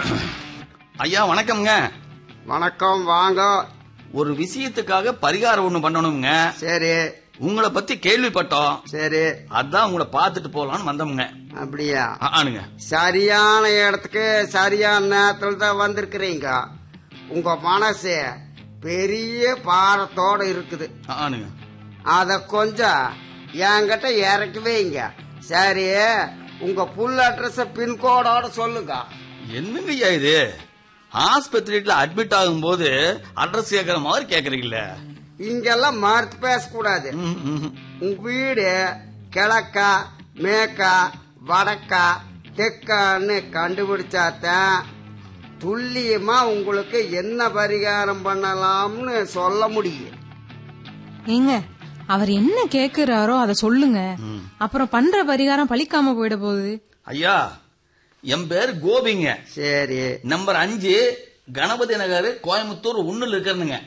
ஐயா வணக்கம்ங்க வணக்கம் வாங்க ஒரு விஷயத்துக்காக பரிகாரம் ஒண்ணு பண்ணணுங்க சரி உங்களை பத்தி கேள்விப்பட்டோம் சரி அதான் உங்களை பார்த்துட்டு போலான்னு வந்தோம்ங்க அப்படியா ஆ, ஆனுங்க சரியான இடத்துக்கு சரியான நேரத்தில் தான் வந்திருக்கிறீங்க உங்க மனசு பெரிய பாரத்தோட இருக்குது ஆ, ஆனுங்க அத கொஞ்சம் என்கிட்ட இறக்கி வைங்க சரி உங்க புல் அட்ரஸ் பின்கோடோட சொல்லுங்க என்னங்க ஐயா இது ஆஸ்பத்திரியில அட்மிட் ஆகும்போது அட்ரஸ் கேக்குற மாதிரி கேக்குறீங்களே இங்கெல்லாம் மறுத்து பேசக்கூடாது ம், ம். உங்க வீடு கிழக்கா மேக்கா வடக்கா தெற்கான்னு கண்டுபிடிச்சாதான் துல்லியமா உங்களுக்கு என்ன பரிகாரம் பண்ணலாம்னு சொல்ல முடியும் ஏங்க அவர் என்ன கேக்குறாரோ அத சொல்லுங்க அப்புறம் பண்ற பரிகாரம் பலிக்காம போயிட போகுது ஐயா என் பேர் கோபிங்க சரி நம்பர் அஞ்சு கணபதி நகர் கோயம்புத்தூர் ஒண்ணுல இருக்கிறனுங்க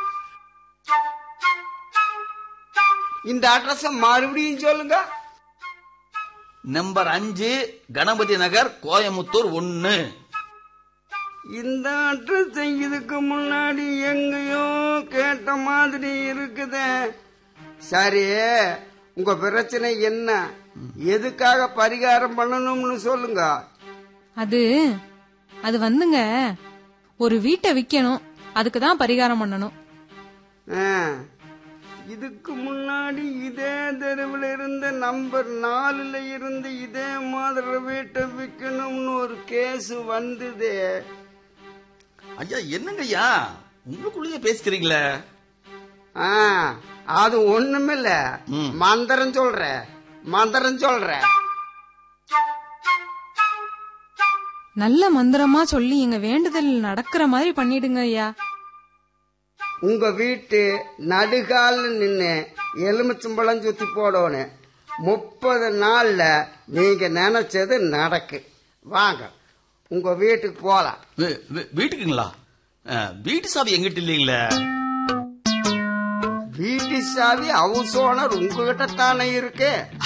இந்த அட்ரஸ் மறுபடியும் சொல்லுங்க நம்பர் அஞ்சு கணபதி நகர் கோயம்புத்தூர் ஒன்னு இந்த அட்ரஸ் இதுக்கு முன்னாடி எங்கேயோ கேட்ட மாதிரி இருக்குதே சரி உங்க பிரச்சனை என்ன எதுக்காக பரிகாரம் பண்ணணும்னு சொல்லுங்க அது அது வந்துங்க ஒரு வீட்டை விக்கணும் அதுக்கு தான் பரிகாரம் பண்ணணும் ஆ, இதுக்கு முன்னாடி இதே தெருவில் இருந்த நம்பர் நாலுல இருந்து இதே மாதிரி வீட்டை விற்கணும்னு ஒரு கேஸ் வந்தது ஐயா என்னங்க ஐயா உங்களுக்குள்ளேயே பேசிக்கிறீங்களே ஆ, அது ஒண்ணுமில்ல ம். மந்திரம் சொல்ற மந்திரம் சொல்ற நல்ல மந்திரமா சொல்லி எங்க வேண்டுதல் நடக்கிற மாதிரி பண்ணிடுங்க ஐயா உங்க வீட்டு நடுகால்ல நின்னு எலுமிச்சம்பழம் சுத்தி போடணும் முப்பது நாள்ல நீங்க நினைச்சது நடக்கு வாங்க உங்க வீட்டுக்கு போலாம் வீ- வீ- வீட்டுக்குங்களா அஹ், வீட்டு சாவி எங்கிட்ட இல்லைங்களே வீட்டு சாவி ஹவுஸ் ஓனர் உங்ககிட்ட தானே இருக்கு